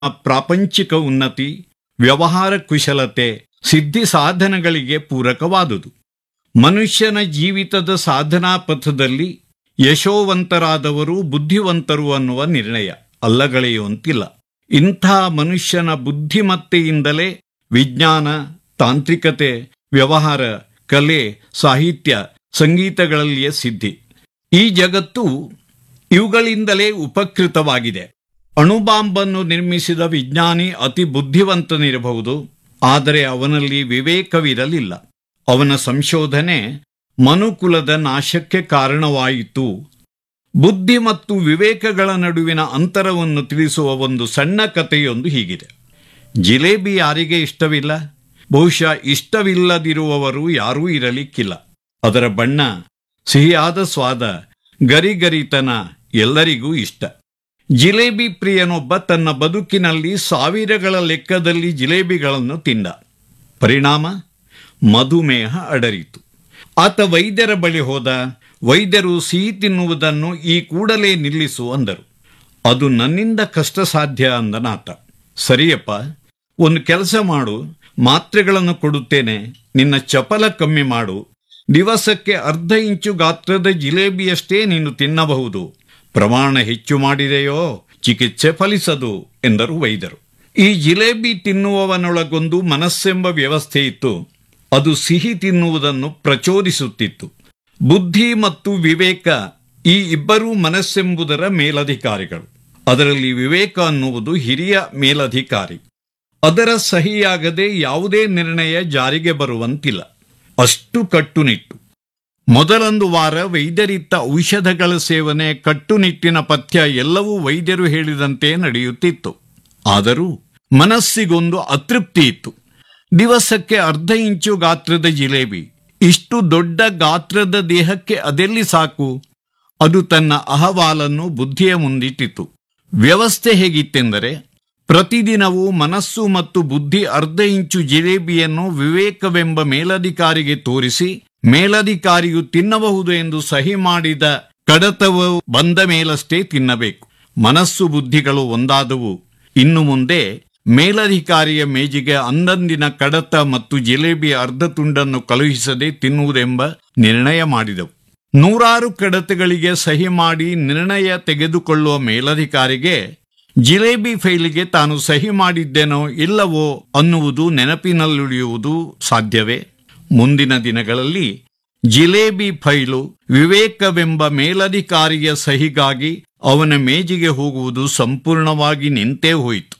ಪ್ರಾಪಂಚಿಕ ಉನ್ನತಿ ವ್ಯವಹಾರ ಕುಶಲತೆ ಸಿದ್ಧಿ ಸಾಧನಗಳಿಗೆ ಪೂರಕವಾದುದು ಮನುಷ್ಯನ ಜೀವಿತದ ಸಾಧನಾ ಪಥದಲ್ಲಿ ಯಶೋವಂತರಾದವರು ಬುದ್ಧಿವಂತರು ಅನ್ನುವ ನಿರ್ಣಯ ಅಲ್ಲಗಳೆಯುವಂತಿಲ್ಲ ಇಂಥ ಮನುಷ್ಯನ ಬುದ್ಧಿಮತ್ತೆಯಿಂದಲೇ ವಿಜ್ಞಾನ ತಾಂತ್ರಿಕತೆ ವ್ಯವಹಾರ ಕಲೆ ಸಾಹಿತ್ಯ ಸಂಗೀತಗಳಲ್ಲಿಯ ಸಿದ್ಧಿ ಈ ಜಗತ್ತು ಇವುಗಳಿಂದಲೇ ಉಪಕೃತವಾಗಿದೆ ಅಣುಬಾಂಬನ್ನು ನಿರ್ಮಿಸಿದ ವಿಜ್ಞಾನಿ ಅತಿ ಬುದ್ಧಿವಂತನಿರಬಹುದು ಆದರೆ ಅವನಲ್ಲಿ ವಿವೇಕವಿರಲಿಲ್ಲ ಅವನ ಸಂಶೋಧನೆ ಮನುಕುಲದ ನಾಶಕ್ಕೆ ಕಾರಣವಾಯಿತು ಬುದ್ಧಿ ಮತ್ತು ವಿವೇಕಗಳ ನಡುವಿನ ಅಂತರವನ್ನು ತಿಳಿಸುವ ಒಂದು ಸಣ್ಣ ಕಥೆಯೊಂದು ಹೀಗಿದೆ ಜಿಲೇಬಿ ಯಾರಿಗೆ ಇಷ್ಟವಿಲ್ಲ ಬಹುಶಃ ಇಷ್ಟವಿಲ್ಲದಿರುವವರು ಯಾರೂ ಇರಲಿಕ್ಕಿಲ್ಲ ಅದರ ಬಣ್ಣ ಸಿಹಿಯಾದ ಸ್ವಾದ ಗರಿಗರಿತನ ಎಲ್ಲರಿಗೂ ಇಷ್ಟ ಜಿಲೇಬಿ ಪ್ರಿಯನೊಬ್ಬ ತನ್ನ ಬದುಕಿನಲ್ಲಿ ಸಾವಿರಗಳ ಲೆಕ್ಕದಲ್ಲಿ ಜಿಲೇಬಿಗಳನ್ನು ತಿಂದ ಪರಿಣಾಮ ಮಧುಮೇಹ ಅಡರಿತು ಆತ ವೈದ್ಯರ ಬಳಿ ಹೋದ ವೈದ್ಯರು ಸಿಹಿ ತಿನ್ನುವುದನ್ನು ಈ ಕೂಡಲೇ ನಿಲ್ಲಿಸು ಅಂದರು ಅದು ನನ್ನಿಂದ ಕಷ್ಟ ಸಾಧ್ಯ ಅಂದನಾತ ಸರಿಯಪ್ಪ ಒಂದು ಕೆಲಸ ಮಾಡು ಮಾತ್ರೆಗಳನ್ನು ಕೊಡುತ್ತೇನೆ ನಿನ್ನ ಚಪಲ ಕಮ್ಮಿ ಮಾಡು ದಿವಸಕ್ಕೆ ಅರ್ಧ ಇಂಚು ಗಾತ್ರದ ಜಿಲೇಬಿಯಷ್ಟೇ ನೀನು ತಿನ್ನಬಹುದು ಪ್ರಮಾಣ ಹೆಚ್ಚು ಮಾಡಿದೆಯೋ ಚಿಕಿತ್ಸೆ ಫಲಿಸದು ಎಂದರು ವೈದ್ಯರು ಈ ಜಿಲೇಬಿ ತಿನ್ನುವವನೊಳಗೊಂದು ಮನಸ್ಸೆಂಬ ವ್ಯವಸ್ಥೆ ಇತ್ತು ಅದು ಸಿಹಿ ತಿನ್ನುವುದನ್ನು ಪ್ರಚೋದಿಸುತ್ತಿತ್ತು ಬುದ್ಧಿ ಮತ್ತು ವಿವೇಕ ಈ ಇಬ್ಬರೂ ಮನಸ್ಸೆಂಬುದರ ಮೇಲಧಿಕಾರಿಗಳು ಅದರಲ್ಲಿ ವಿವೇಕ ಅನ್ನುವುದು ಹಿರಿಯ ಮೇಲಧಿಕಾರಿ ಅದರ ಸಹಿಯಾಗದೆ ಯಾವುದೇ ನಿರ್ಣಯ ಜಾರಿಗೆ ಬರುವಂತಿಲ್ಲ ಅಷ್ಟು ಕಟ್ಟುನಿಟ್ಟು ಮೊದಲೊಂದು ವಾರ ವೈದ್ಯರಿತ್ತ ಔಷಧಗಳ ಸೇವನೆ ಕಟ್ಟುನಿಟ್ಟಿನ ಪಥ್ಯ ಎಲ್ಲವೂ ವೈದ್ಯರು ಹೇಳಿದಂತೆ ನಡೆಯುತ್ತಿತ್ತು ಆದರೂ ಮನಸ್ಸಿಗೊಂದು ಅತೃಪ್ತಿ ಇತ್ತು ದಿವಸಕ್ಕೆ ಅರ್ಧ ಇಂಚು ಗಾತ್ರದ ಜಿಲೇಬಿ ಇಷ್ಟು ದೊಡ್ಡ ಗಾತ್ರದ ದೇಹಕ್ಕೆ ಅದೆಲ್ಲಿ ಸಾಕು ಅದು ತನ್ನ ಅಹವಾಲನ್ನು ಬುದ್ಧಿಯ ಮುಂದಿಟ್ಟಿತು ವ್ಯವಸ್ಥೆ ಹೇಗಿತ್ತೆಂದರೆ ಪ್ರತಿದಿನವೂ ಮನಸ್ಸು ಮತ್ತು ಬುದ್ಧಿ ಅರ್ಧ ಇಂಚು ಜಿಲೇಬಿಯನ್ನು ವಿವೇಕವೆಂಬ ಮೇಲಧಿಕಾರಿಗೆ ತೋರಿಸಿ ಮೇಲಧಿಕಾರಿಯು ತಿನ್ನಬಹುದು ಎಂದು ಸಹಿ ಮಾಡಿದ ಕಡತವು ಬಂದ ಮೇಲಷ್ಟೇ ತಿನ್ನಬೇಕು ಮನಸ್ಸು ಬುದ್ಧಿಗಳು ಒಂದಾದವು ಇನ್ನು ಮುಂದೆ ಮೇಲಧಿಕಾರಿಯ ಮೇಜಿಗೆ ಅಂದಂದಿನ ಕಡತ ಮತ್ತು ಜಿಲೇಬಿಯ ಅರ್ಧ ತುಂಡನ್ನು ಕಳುಹಿಸದೆ ತಿನ್ನುವುದೆಂಬ ನಿರ್ಣಯ ಮಾಡಿದವು ನೂರಾರು ಕಡತಗಳಿಗೆ ಸಹಿ ಮಾಡಿ ನಿರ್ಣಯ ತೆಗೆದುಕೊಳ್ಳುವ ಮೇಲಧಿಕಾರಿಗೆ ಜಿಲೇಬಿ ಫೈಲಿಗೆ ತಾನು ಸಹಿ ಮಾಡಿದ್ದೇನೋ ಇಲ್ಲವೋ ಅನ್ನುವುದು ನೆನಪಿನಲ್ಲುಳಿಯುವುದು ಸಾಧ್ಯವೇ ಮುಂದಿನ ದಿನಗಳಲ್ಲಿ ಜಿಲೇಬಿ ಫೈಲು ವಿವೇಕವೆಂಬ ಮೇಲಧಿಕಾರಿಯ ಸಹಿಗಾಗಿ ಅವನ ಮೇಜಿಗೆ ಹೋಗುವುದು ಸಂಪೂರ್ಣವಾಗಿ ನಿಂತೇ ಹೋಯಿತು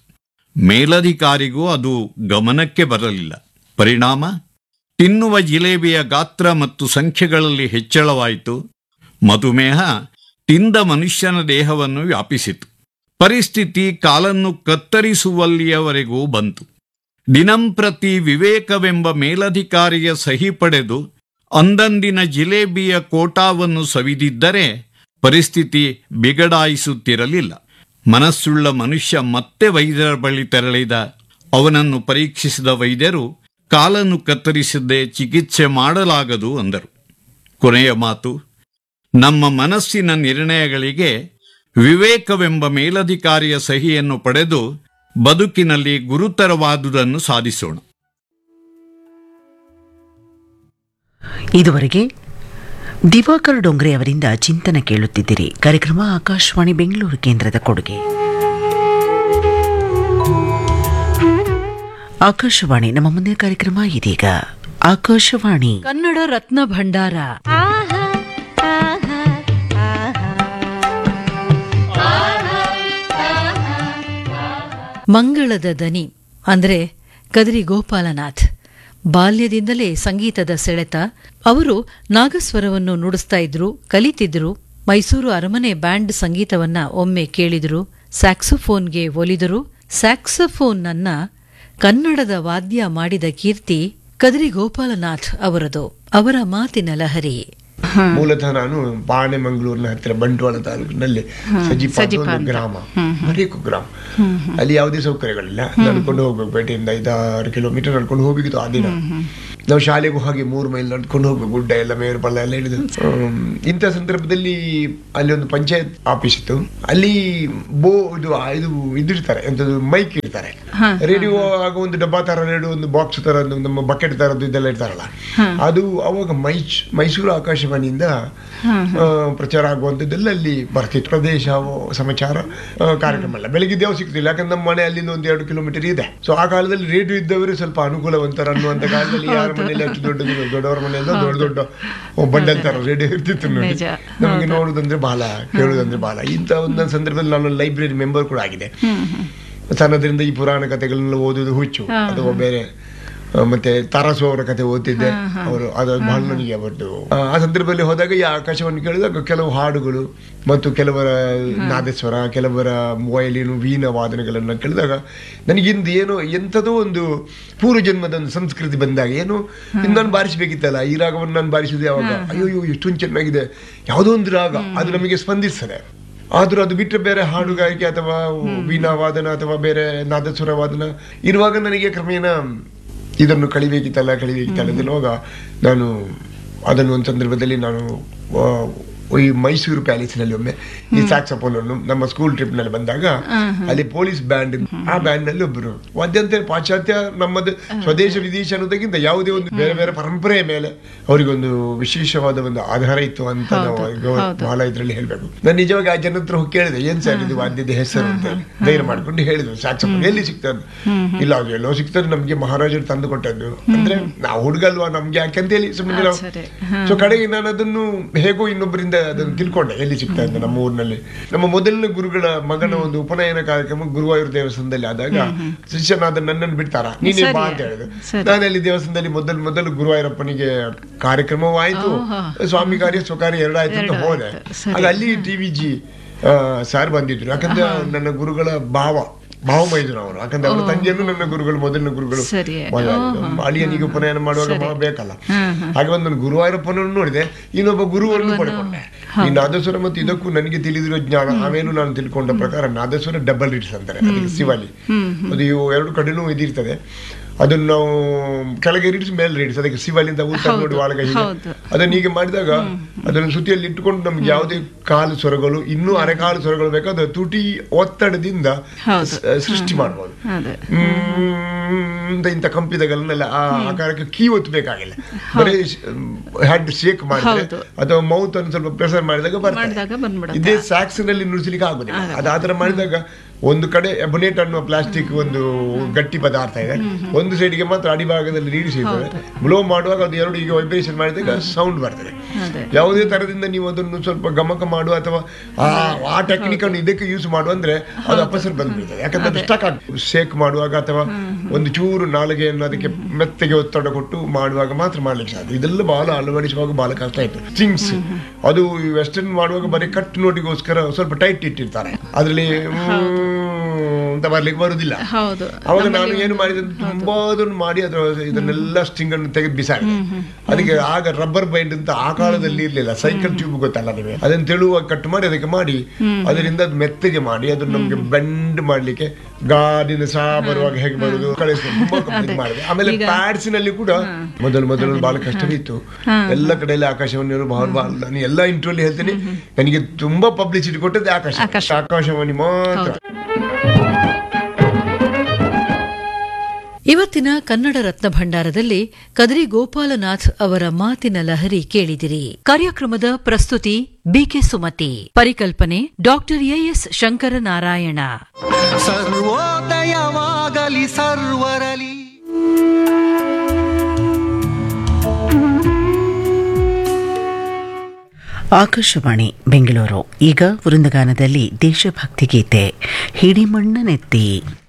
ಮೇಲಧಿಕಾರಿಗೂ ಅದು ಗಮನಕ್ಕೆ ಬರಲಿಲ್ಲ ಪರಿಣಾಮ ತಿನ್ನುವ ಜಿಲೇಬಿಯ ಗಾತ್ರ ಮತ್ತು ಸಂಖ್ಯೆಗಳಲ್ಲಿ ಹೆಚ್ಚಳವಾಯಿತು ಮಧುಮೇಹ ತಿಂದ ಮನುಷ್ಯನ ದೇಹವನ್ನು ವ್ಯಾಪಿಸಿತು ಪರಿಸ್ಥಿತಿ ಕಾಲನ್ನು ಕತ್ತರಿಸುವಲ್ಲಿಯವರೆಗೂ ಬಂತು ದಿನಂಪ್ರತಿ ವಿವೇಕವೆಂಬ ಮೇಲಧಿಕಾರಿಯ ಸಹಿ ಪಡೆದು ಅಂದಂದಿನ ಜಿಲೇಬಿಯ ಕೋಟಾವನ್ನು ಸವಿದಿದ್ದರೆ ಪರಿಸ್ಥಿತಿ ಬಿಗಡಾಯಿಸುತ್ತಿರಲಿಲ್ಲ ಮನಸ್ಸುಳ್ಳ ಮನುಷ್ಯ ಮತ್ತೆ ವೈದ್ಯರ ಬಳಿ ತೆರಳಿದ ಅವನನ್ನು ಪರೀಕ್ಷಿಸಿದ ವೈದ್ಯರು ಕಾಲನ್ನು ಕತ್ತರಿಸದೆ ಚಿಕಿತ್ಸೆ ಮಾಡಲಾಗದು ಅಂದರು ಕೊನೆಯ ಮಾತು ನಮ್ಮ ಮನಸ್ಸಿನ ನಿರ್ಣಯಗಳಿಗೆ ವಿವೇಕವೆಂಬ ಮೇಲಧಿಕಾರಿಯ ಸಹಿಯನ್ನು ಪಡೆದು ಬದುಕಿನಲ್ಲಿ ಗುರುತರವಾದುದನ್ನು ಸಾಧಿಸೋಣ ಇದುವರೆಗೆ ದಿವಾಕರ್ ಡೊಂಗ್ರೆ ಅವರಿಂದ ಚಿಂತನ ಕೇಳುತ್ತಿದ್ದೀರಿ ಕಾರ್ಯಕ್ರಮ ಆಕಾಶವಾಣಿ ಬೆಂಗಳೂರು ಕೇಂದ್ರದ ಕೊಡುಗೆ ಆಕಾಶವಾಣಿ ನಮ್ಮ ಮುಂದಿನ ಕಾರ್ಯಕ್ರಮ ಇದೀಗ ಆಕಾಶವಾಣಿ ಕನ್ನಡ ರತ್ನ ಭಂಡಾರ ಮಂಗಳದ ದನಿ ಅಂದ್ರೆ ಕದ್ರಿ ಗೋಪಾಲನಾಥ್ ಬಾಲ್ಯದಿಂದಲೇ ಸಂಗೀತದ ಸೆಳೆತ ಅವರು ನಾಗಸ್ವರವನ್ನು ನುಡಿಸ್ತಾ ಇದ್ರು ಕಲಿತಿದ್ರು ಮೈಸೂರು ಅರಮನೆ ಬ್ಯಾಂಡ್ ಸಂಗೀತವನ್ನ ಒಮ್ಮೆ ಕೇಳಿದ್ರು ಸ್ಯಾಕ್ಸೋಫೋನ್ಗೆ ಒಲಿದರು ಸ್ಯಾಕ್ಸೋಫೋನ್ ಅನ್ನ ಕನ್ನಡದ ವಾದ್ಯ ಮಾಡಿದ ಕೀರ್ತಿ ಕದ್ರಿ ಗೋಪಾಲನಾಥ್ ಅವರದು ಅವರ ಮಾತಿನ ಲಹರಿ ಮೂಲತಃ ನಾನು ಬಾಣೆಮಂಗಳೂರಿನ ಹತ್ತಿರ ಬಂಟ್ವಾಳ ತಾಲೂಕಿನಲ್ಲಿ ಸಜಿಪ ಅಂತ ಸಜಿಪ ಒಂದು ಅಂತ. ಗ್ರಾಮ ಬರೀ ಕುಗ್ರಾಮ ಅಲ್ಲಿ ಯಾವುದೇ ಸೌಕರ್ಯಗಳಿಲ್ಲ ನಡ್ಕೊಂಡು ಹೋಗ್ಬೇಕು ಪೇಟೆಯಿಂದ ಐದಾರು ಕಿಲೋಮೀಟರ್ ನಡ್ಕೊಂಡು ಹೋಗಿದ್ದು ಆ ದಿನ ನಾವು ಶಾಲೆಗೂ ಹಾಗೆ ಮೂರು ಮೈಲ್ ನಡ್ಕೊಂಡು ಹೋಗ್ಬೇಕು ಗುಡ್ಡ ಎಲ್ಲ ಮೇರು ಪಳ್ಳ ಎಲ್ಲ ಹಿಡಿದು ಹ್ಮ್, ಇಂಥ ಸಂದರ್ಭದಲ್ಲಿ ಅಲ್ಲಿ ಒಂದು ಪಂಚಾಯತ್ ಆಫೀಸ್ ಇತ್ತು ಅಲ್ಲಿ ಬೋ ಇದು ಆ ಇದು ಇದಿರ್ತಾರೆ ಎಂತದು ಮೈಕ್ ಇರ್ತಾರೆ ರೇಡಿಯೋ ಆಗ ಒಂದು ಡಬ್ಬಾ ತರ ರೇಡಿಯೋ ಒಂದು ಬಾಕ್ಸ್ ತರ ಒಂದು ನಮ್ಮ ಬಕೆಟ್ ತರದ್ದು ಇದೆಲ್ಲ ಇರ್ತಾರಲ್ಲ ಅದು ಅವಾಗ ಮೈಸ್ ಮೈಸೂರು ಆಕಾಶವಾಣಿಯಿಂದ ಆ, ಪ್ರಚಾರ ಆಗುವಂಥದ್ದೆಲ್ಲ ಅಲ್ಲಿ ಬರ್ತಿತ್ತು ಪ್ರದೇಶ ಸಮಾಚಾರ ಆ, ಕಾರ್ಯಕ್ರಮ ಎಲ್ಲ ಬೆಳಿಗ್ಗೆ ದೇವ ಸಿಗ್ತಿಲ್ಲ ಯಾಕಂದ್ರೆ ನಮ್ಮ ಮನೆ ಅಲ್ಲಿಂದ ಒಂದು ಎರಡು ಕಿಲೋಮೀಟರ್ ಇದೆ ಸೊ ಆ ಕಾಲದಲ್ಲಿ ರೇಡಿಯೋ ಇದ್ದವರು ಸ್ವಲ್ಪ ಅನುಕೂಲವಂತರ ಅನ್ನುವಂಥ ಕಾಲದಲ್ಲಿ ಯಾರ ಮನೆಯಲ್ಲಿ ಅಷ್ಟು ದೊಡ್ಡ ದೊಡ್ಡವರ ಮನೆಯಲ್ಲ ದೊಡ್ಡ ದೊಡ್ಡ ಬಂಡಲ್ ತರ ರೇಡಿಯೋ ಇರ್ತಿತ್ತು ನೋಡಿ ನಿಜ. ನಮಗೆ ನೋಡುದಂದ್ರೆ ಬಹಳ ಕೇಳುದಂದ್ರೆ ಬಹಳ ಇಂಥ ಒಂದೊಂದು ಸಂದರ್ಭದಲ್ಲಿ ನಾನು ಲೈಬ್ರರಿ ಮೆಂಬರ್ ಕೂಡ ಆಗಿದೆ ಸಣ್ಣದ್ರಿಂದ ಈ ಪುರಾಣ ಕಥೆಗಳನ್ನೆಲ್ಲ ಓದುವುದು ಹುಚ್ಚು ಅಥವಾ ಬೇರೆ ಆ, ಮತ್ತೆ ತಾರಾಸು ಅವರ ಕತೆ ಓದ್ತಿದ್ದೆ ಅವರು ಅದು ಬಹಳ ನನಗೆ ಅವತ್ತು ಆ, ಆ ಸಂದರ್ಭದಲ್ಲಿ ಹೋದಾಗ ಈ ಆಕಾಶವನ್ನು ಕೇಳಿದಾಗ ಕೆಲವು ಹಾಡುಗಳು ಮತ್ತು ಕೆಲವರ ನಾದಸ್ವರ ಕೆಲವರ ವಯಲಿನು ವೀಣ ವಾದನಗಳನ್ನು ಕೇಳಿದಾಗ ನನಗಿಂದ ಏನೋ ಎಂಥದೋ ಒಂದು ಪೂರ್ವ ಜನ್ಮದ ಒಂದು ಸಂಸ್ಕೃತಿ ಬಂದಾಗ ಏನೋ ಇನ್ನು ನಾನು ಬಾರಿಸಬೇಕಿತ್ತಲ್ಲ ಈ ರಾಗವನ್ನು ನಾನು ಬಾರಿಸಿದೆ ಯಾವಾಗ ಅಯ್ಯೋ ಅಯ್ಯೋ ಎಷ್ಟೊಂದು ಚೆನ್ನಾಗಿದೆ ಯಾವುದೋ ಒಂದು ರಾಗ ಅದು ನಮಗೆ ಸ್ಪಂದಿಸ್ತದೆ ಆದ್ರೂ ಅದು ಬಿಟ್ಟರೆ ಬೇರೆ ಹಾಡುಗಾರಿಕೆ ಅಥವಾ ವೀಣಾ ವಾದನ ಅಥವಾ ಬೇರೆ ನಾದಸ್ವರ ವಾದನ ಇರುವಾಗ ನನಗೆ ಕ್ರಮೇಣ ಇದನ್ನು ಕಳಿಬೇಕಿತ್ತಲ್ಲ ಕಳಿಬೇಕಿತ್ತಲ್ಲ ಅನ್ನುವಾಗ ನಾನು ಅದನ್ನು ಒಂದು ಸಂದರ್ಭದಲ್ಲಿ ನಾನು ಆ, ಈ ಮೈಸೂರು ಪ್ಯಾಲೇಸ್ನಲ್ಲಿ ಒಮ್ಮೆ ಈ ಸ್ಯಾಕ್ಸಫೋನ್ ಅನ್ನು ನಮ್ಮ ಸ್ಕೂಲ್ ಟ್ರಿಪ್ ನಲ್ಲಿ ಬಂದಾಗ ಅಲ್ಲಿ ಪೊಲೀಸ್ ಬ್ಯಾಂಡ್ ಆ ಬ್ಯಾಂಡ್ ನಲ್ಲಿ ಒಬ್ಬರು ವಾದ್ಯಂತ ಪಾಶ್ಚಾತ್ಯ ನಮ್ಮದು ಸ್ವದೇಶ ವಿದೇಶ ಅನ್ನೋದಕ್ಕಿಂತ ಯಾವುದೇ ಒಂದು ಬೇರೆ ಬೇರೆ ಪರಂಪರೆಯ ಮೇಲೆ ಅವರಿಗೊಂದು ವಿಶೇಷವಾದ ಒಂದು ಆಧಾರ ಇತ್ತು ಅಂತ ನಾವು ಗೌರವ- ಬಹಳ ಇದ್ರಲ್ಲಿ ಹೇಳ್ಬೇಕು ನಾನು ನಿಜವಾಗಿ ಆ ಜನ ಹತ್ರ ಹೋಗಿ ಕೇಳಿದೆ ಏನ್ ಸರ್ ಇದು ವಾದ್ಯದ ಹೆಸರು ಅಂತ ಹೇಳಿ ಧೈರ್ಯ ಮಾಡ್ಕೊಂಡು ಹೇಳಿದ್ರು ಸ್ಯಾಕ್ಸಫೋನ್ ಎಲ್ಲಿ ಸಿಗ್ತದೆ ಇಲ್ಲ ಅದು ಎಲ್ಲೋ ಸಿಗ್ತದೆ ನಮ್ಗೆ ಮಹಾರಾಜರು ತಂದು ಕೊಟ್ಟದ್ದು ಅಂದ್ರೆ ನಾವು ಹುಡುಗ ಅಲ್ವಾ ನಮ್ಗೆ ಯಾಕೆ ಅಂತ ಹೇಳಿ ಸುಮ್ಮನೆ ನಾವು ಸರಿ. ಸೊ ಕಡೆಗೆ ನಾನು ಅದನ್ನು ಹೇಗೋ ಇನ್ನೊಬ್ಬರಿಂದ ಅದನ್ನು ತಿಳ್ಕೊಂಡೆ ಎಲ್ಲಿ ಸಿಗ್ತಾ ಇದೆ ನಮ್ಮ ಊರಿನಲ್ಲಿ ನಮ್ಮ ಮೊದಲನೇ ಗುರುಗಳ ಮಗನ ಒಂದು ಉಪನಯನ ಕಾರ್ಯಕ್ರಮ ಗುರುವಾಯೂರ್ ದೇವಸ್ಥಾನದಲ್ಲಿ ಆದಾಗ ಶಿಷ್ಯನಾದ ನನ್ನನ್ನು ಬಿಡ್ತಾರ ನೀನೇ ಬಾ ಅಂತ ಹೇಳಿದ್ರು ಸರಿ. ನಾನು ಅಲ್ಲಿ ದೇವಸ್ಥಾನದಲ್ಲಿ ಮೊದಲು ಮೊದಲು ಗುರುವಾಯೂರಪ್ಪನಿಗೆ ಕಾರ್ಯಕ್ರಮವೂ ಆಯ್ತು ಸ್ವಾಮಿ ಕಾರ್ಯ ಸ್ವಕಾರ್ಯ ಎರಡಾಯ್ತು ಅಂತ ಹೋದೆ ಆಗ ಅಲ್ಲಿ ಟಿವಿ ಜಿ ಸಾರ್ ಬಂದಿದ್ರು ಯಾಕಂದ್ರೆ ನನ್ನ ಗುರುಗಳ ಭಾವ ಭಾವ ಮೈದುನ ಅವರು ಯಾಕಂದ್ರೆ ಅವರ ತಂಗಿಯನ್ನು ನನ್ನ ಗುರುಗಳು ಮೊದಲಿನ ಗುರುಗಳು ಸರಿ. ಮೊದಲಾಗಿ. ಅಳಿಯನಿಗೆ ಉಪನಯನ ಮಾಡುವಾಗ ಮಾವ ಬೇಕಲ್ಲ ಹಾಗೆ ಒಂದು ನಾನು ಗುರುವಾಯೂರಪ್ಪನನ್ನು ನೋಡಿದೆ ಇನ್ನೊಬ್ಬ ಗುರುವನ್ನು ಪಡ್ಕೊಂಡೆ ಈ ನಾದಸ್ವರ ಮತ್ತು ಇದಕ್ಕೂ ನನಗೆ ತಿಳಿದಿರೋ ಜ್ಞಾನ ಆಮೇಲೆ ನಾನು ತಿಳ್ಕೊಂಡ ಪ್ರಕಾರ ನಾದಸ್ವರ ಡಬಲ್ ರೀಡ್ಸ್ ಅಂತಾರೆ ಅದಕ್ಕೆ ಶಿವಾಲಿ ಅದು ಇವು ಎರಡು ಕಡೆನೂ ಇದಿರ್ತದೆ ಅದನ್ನು ನಾವು ಕೆಳಗೆ ರೀಡ್ಸ್ ಮೇಲೆ ರೀಡ್ಸ್ ಅದಕ್ಕೆ ಶಿವಾಲಿಂದ ಊಟ ನೋಡಿ ಒಳಗೆ ಹೀಗೆ. ಹೌದು. ಅದನ್ನ ಹೀಗೆ ಮಾಡಿದಾಗ ಅದನ್ನು ಸುತ್ತಿಯಲ್ಲಿ ಇಟ್ಟುಕೊಂಡು ನಮ್ಗೆ ಯಾವುದೇ ಕಾಲು ಸ್ವರಗಳು ಇನ್ನೂ ಅರೆಕಾಲು ಸ್ವರಗಳು ಬೇಕಾದ್ರೆ ತುಟಿ ಒತ್ತಡದಿಂದ ಹೌದು. ಸ- ಸೃಷ್ಟಿ ಮಾಡ್ಬೋದು ಅದೇ ಮ್ಮ್ ಅಂತ ಇಂಥ ಕಂಪಿದಗಳನ್ನೆಲ್ಲ ಆ ಆಕಾರಕ್ಕೆ ಕೀ ಒತ್ತಬೇಕಾಗಿಲ್ಲ ಬರೀ ಹ್ಯಾಡ್ ಶೇಕ್ ಮಾಡಿದ್ರೆ ಹೌದು. ಅಥವಾ ಮೌತ್ ಅನ್ನು ಸ್ವಲ್ಪ ಪ್ರೆಸರ್ ಮಾಡಿದಾಗ ಮಾಡಿದಾಗ ಬರ್ತದೆ ಬಂದ್ಬಿಡುತ್ತೆ. ಇದೇ ಸ್ಯಾಕ್ಸ್ ನಲ್ಲಿ ನುಡಿಸ್ಲಿಕ್ಕೆ ಆಗುದಿಲ್ಲ ಅದು ಆತರ ಮಾಡಿದಾಗ ಒಂದು ಕಡೆ ಎಬನೇಟ್ ಅನ್ನುವ ಪ್ಲಾಸ್ಟಿಕ್ ಒಂದು ಗಟ್ಟಿ ಪದಾರ್ಥ ಇದೆ ಒಂದು ಸೈಡ್ಗೆ ಮಾತ್ರ ಅಡಿಭಾಗದಲ್ಲಿ ರೀಡಿಸ್ ಇರ್ತದೆ ಬ್ಲೋ ಮಾಡುವಾಗ ಅದು ಎರಡು ಈಗ ವೈಬ್ರೇಷನ್ ಮಾಡಿದಾಗ ಸೌಂಡ್ ಬರ್ತದೆ ಅದೇ. ಯಾವುದೇ ತರದಿಂದ ನೀವು ಅದನ್ನು ಸ್ವಲ್ಪ ಗಮಕ ಮಾಡುವ ಅಥವಾ ಆ ಆ ಟೆಕ್ನಿಕ್ ಅನ್ನು ಇದಕ್ಕೆ ಯೂಸ್ ಮಾಡು ಅಂದ್ರೆ ಅದು ಅಪಸರ್ ಬಂದ್ಬಿಡ್ತದೆ ಯಾಕಂದ್ರೆ ಅದು ಸ್ಟಕ್ ಆಗ್ತದೆ ಶೇಕ್ ಮಾಡುವಾಗ ಅಥವಾ ಒಂದು ಚೂರು ನಾಲಿಗೆಯನ್ನು ಅದಕ್ಕೆ ಮೆತ್ತಗೆ ಒತ್ತಡ ಕೊಟ್ಟು ಮಾಡುವಾಗ ಮಾತ್ರ ಮಾಡ್ಲಿಕ್ಕೆ ಸಾಧ್ಯ ಇದೆಲ್ಲ ಬಹಳ ಅಳವಡಿಸುವಾಗ ಬಹಳ ಕಷ್ಟ ಆಯ್ತು ಥಿಂಗ್ಸ್ ಅದು ವೆಸ್ಟರ್ನ್ ಮಾಡುವಾಗ ಬರೀ ಕಟ್ ನೋಟಿಗೋಸ್ಕರ ಸ್ವಲ್ಪ ಟೈಟ್ ಇಟ್ಟಿರ್ತಾರೆ ಅದರಲ್ಲಿ ಅಂತ ಬರ್ಲಿಕ್ಕೆ ಬರುದಿಲ್ಲ ಹೌದು ಅವಾಗ ನಾನು ಏನು ಮಾಡಿದೆ ತುಂಬಾ ಅದನ್ನು ಮಾಡಿ ಅದರ ಇದನ್ನೆಲ್ಲ ಸ್ಟಿಂಗ್ ಅನ್ನು ತೆಗೆದು ಬಿಸಾಡಿದೆ ಅದಕ್ಕೆ ಆಗ ರಬ್ಬರ್ ಬೈಂಡ್ ಅಂತ ಆ ಕಾಲದಲ್ಲಿ ಇರ್ಲಿಲ್ಲ ಸೈಕಲ್ ಟ್ಯೂಬ್ ಗೊತ್ತಲ್ಲ ನಿಮಗೆ ಅದನ್ನ ತೆಳುವಾಗಿ ಕಟ್ ಮಾಡಿ ಅದಕ್ಕೆ ಮಾಡಿ ಅದರಿಂದ ಅದು ಮೆತ್ತಗೆ ಮಾಡಿ ಅದನ್ನ ನಮ್ಗೆ ಬೆಂಡ್ ಮಾಡ್ಲಿಕ್ಕೆ ಗಾಡಿನ ಸಹ ಬರುವಾಗ ಹೇಗೆ ಬರುದು ಕಳಿಸ್ಕೊಂಡು ತುಂಬಾ ಇದು ಮಾಡಿದೆ ಆಮೇಲೆ ಪ್ಯಾಡ್ಸ್ ನಲ್ಲಿ ಕೂಡ ಮೊದಲು ಮೊದಲು ಬಹಳ ಕಷ್ಟವಿತ್ತು ಎಲ್ಲ ಕಡೆಯಲ್ಲಿ ಆಕಾಶವಾಣಿ ಬಹಳ ಬಹಳ ನಾನು ಎಲ್ಲ ಇಂಟರ್ವ್ಯೂ ಹೇಳ್ತೀನಿ ನನಗೆ ತುಂಬಾ ಪಬ್ಲಿಸಿಟಿ ಕೊಟ್ಟದ್ದು ಆಕಾಶ ಆಕಾಶವಾಣಿ ಮಾತ್ರ ಇವತ್ತಿನ ಕನ್ನಡ ರತ್ನ ಭಂಡಾರದಲ್ಲಿ ಕದ್ರಿ ಗೋಪಾಲನಾಥ್ ಅವರ ಮಾತಿನ ಲಹರಿ ಕೇಳಿದಿರಿ ಕಾರ್ಯಕ್ರಮದ ಪ್ರಸ್ತುತಿ ಬಿಕೆ ಸುಮತಿ ಪರಿಕಲ್ಪನೆ ಡಾಕ್ಟರ್ ಎಎಸ್ ಶಂಕರನಾರಾಯಣ ಸರ್ವೋದಯವಾಗಲಿ ಸರ್ವರಲಿ ಆಕಾಶವಾಣಿ ಬೆಂಗಳೂರು ಈಗ ವೃಂದಗಾನದಲ್ಲಿ ದೇಶಭಕ್ತಿ ಗೀತೆ ಹಿಡಿಮಣ್ಣನೆತ್ತಿ